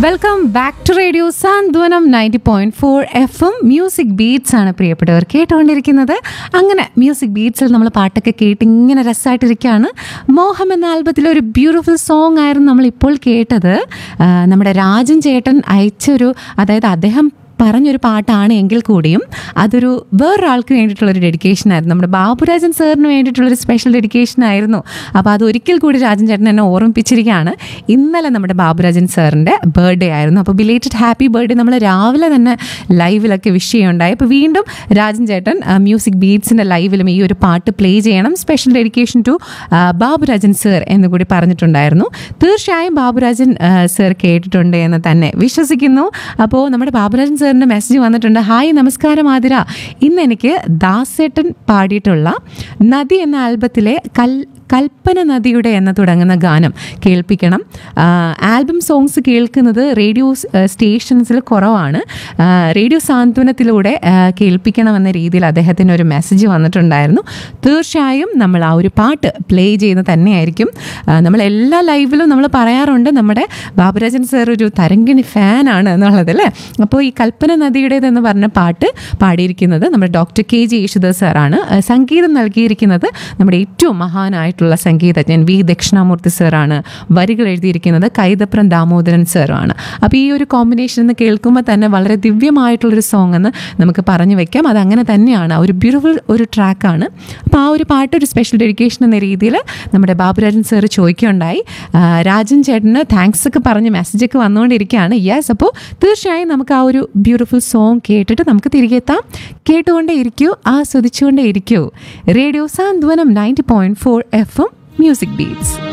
welcome back to radio Santhwanam ninety point four F M music beats ആണ് പ്രിയപ്പെട്ടവർ കേട്ടുകൊണ്ടിരിക്കുന്നത് അങ്ങനെ മ്യൂസിക് ബീറ്റ്സിൽ നമ്മൾ പാട്ടൊക്കെ കേട്ട് ഇങ്ങനെ രസമായിട്ടിരിക്കുകയാണ് മോഹം എന്ന ആൽബത്തിലെ ഒരു ബ്യൂട്ടിഫുൾ സോങ് ആയിരുന്നു നമ്മൾ ഇപ്പോൾ കേട്ടത് ആ, നമ്മുടെ രാജൻ ചേട്ടൻ അയച്ചൊരു അതായത് അദ്ദേഹം പറഞ്ഞൊരു പാട്ടാണ് എങ്കിൽ കൂടിയും അതൊരു വേറൊരാൾക്ക് വേണ്ടിയിട്ടുള്ളൊരു ഡെഡിക്കേഷൻ ആയിരുന്നു നമ്മുടെ ബാബുരാജൻ സാറിന് വേണ്ടിയിട്ടുള്ളൊരു സ്പെഷ്യൽ ഡെഡിക്കേഷൻ ആയിരുന്നു അപ്പോൾ അത് ഒരിക്കൽ കൂടി രാജൻ ചേട്ടൻ എന്നെ ഓർമ്മിപ്പിച്ചിരിക്കുകയാണ് ഇന്നലെ നമ്മുടെ ബാബുരാജൻ സാറിൻ്റെ ബർത്ത്ഡേ ആയിരുന്നു അപ്പോൾ ബിലേറ്റഡ് ഹാപ്പി ബർത്ത്ഡേ നമ്മൾ രാവിലെ തന്നെ ലൈവിലൊക്കെ വിഷ് ചെയ്യുണ്ടായി അപ്പോൾ വീണ്ടും രാജൻ ചേട്ടൻ മ്യൂസിക് ബീറ്റ്സിൻ്റെ ലൈവിലും ഈ ഒരു പാട്ട് പ്ലേ ചെയ്യണം special dedication to Baburajan sir എന്ന് കൂടി പറഞ്ഞിട്ടുണ്ടായിരുന്നു തീർച്ചയായും ബാബുരാജൻ സർ കേട്ടിട്ടുണ്ട് എന്ന് തന്നെ വിശ്വസിക്കുന്നു അപ്പോൾ നമ്മുടെ ബാബുരാജൻ സാറിൻ്റെ മെസ്സേജ് വന്നിട്ടുണ്ട് ഹായ് നമസ്കാരം ആതിര ഇന്ന് എനിക്ക് ദാസേട്ടൻ പാടിയിട്ടുള്ള നദി എന്ന ആൽബത്തിലെ കൽ കൽപ്പന നദിയുടെ എന്ന തുടങ്ങുന്ന ഗാനം കേൾപ്പിക്കണം ആ, ആൽബം സോങ്സ് കേൾക്കുന്നത് റേഡിയോ സ്- ആ, സ്റ്റേഷൻസിൽ കുറവാണ് ആ, റേഡിയോ സാന്ത്വനത്തിലൂടെ ആ, കേൾപ്പിക്കണമെന്ന രീതിയിൽ അദ്ദേഹത്തിന് ഒരു മെസ്സേജ് വന്നിട്ടുണ്ടായിരുന്നു തീർച്ചയായും നമ്മൾ ആ ഒരു പാട്ട് പ്ലേ ചെയ്യുന്നത് തന്നെയായിരിക്കും ആ, നമ്മൾ എല്ലാ ലൈവിലും നമ്മൾ പറയാറുണ്ട് നമ്മുടെ ബാബുരാജൻ സാർ ഒരു തരങ്കിണി ഫാനാണ് എന്നുള്ളത് അല്ലേ അപ്പോൾ ഈ കൽപ്പന നദിയുടേതെന്ന് പറഞ്ഞ പാട്ട് പാടിയിരിക്കുന്നത് നമ്മുടെ ഡോക്ടർ കെ ജി യേശുദാസ് സാറാണ് ആ, സംഗീതം നൽകിയിരിക്കുന്നത് നമ്മുടെ ഏറ്റവും മഹാനായിട്ടുള്ള സംഗീതജ്ഞൻ വി ദക്ഷിണാമൂർത്തി സാറാണ് വരികൾ എഴുതിയിരിക്കുന്നത് കൈതപ്രം ദാമോദരൻ സാറാണ് അപ്പോൾ ഈ ഒരു കോമ്പിനേഷൻ എന്ന് കേൾക്കുമ്പോൾ തന്നെ വളരെ ദിവ്യമായിട്ടുള്ളൊരു സോങ് എന്ന് നമുക്ക് പറഞ്ഞു വെക്കാം അത് അങ്ങനെ തന്നെയാണ് ഒരു ബ്യൂട്ടിഫുൾ ഒരു ട്രാക്കാണ് അപ്പോൾ ആ ഒരു പാട്ട് ഒരു സ്പെഷ്യൽ ഡെഡിക്കേഷൻ എന്ന രീതിയിൽ നമ്മുടെ ബാബുരാജൻ സാർ ചോദിക്കുകയുണ്ടായി ആ, രാജൻ ചേട്ടന് താങ്ക്സ് ഒക്കെ പറഞ്ഞ് മെസ്സേജൊക്കെ വന്നുകൊണ്ടിരിക്കുകയാണ് യെസ് അപ്പോൾ തീർച്ചയായും നമുക്ക് ആ ഒരു ബ്യൂട്ടിഫുൾ സോങ് കേട്ടിട്ട് നമുക്ക് തിരികെ എത്താം കേട്ടുകൊണ്ടേ ഇരിക്കൂ ആസ്വദിച്ചുകൊണ്ടേ ഇരിക്കൂ radio Santhwanam ninety point four F M music beats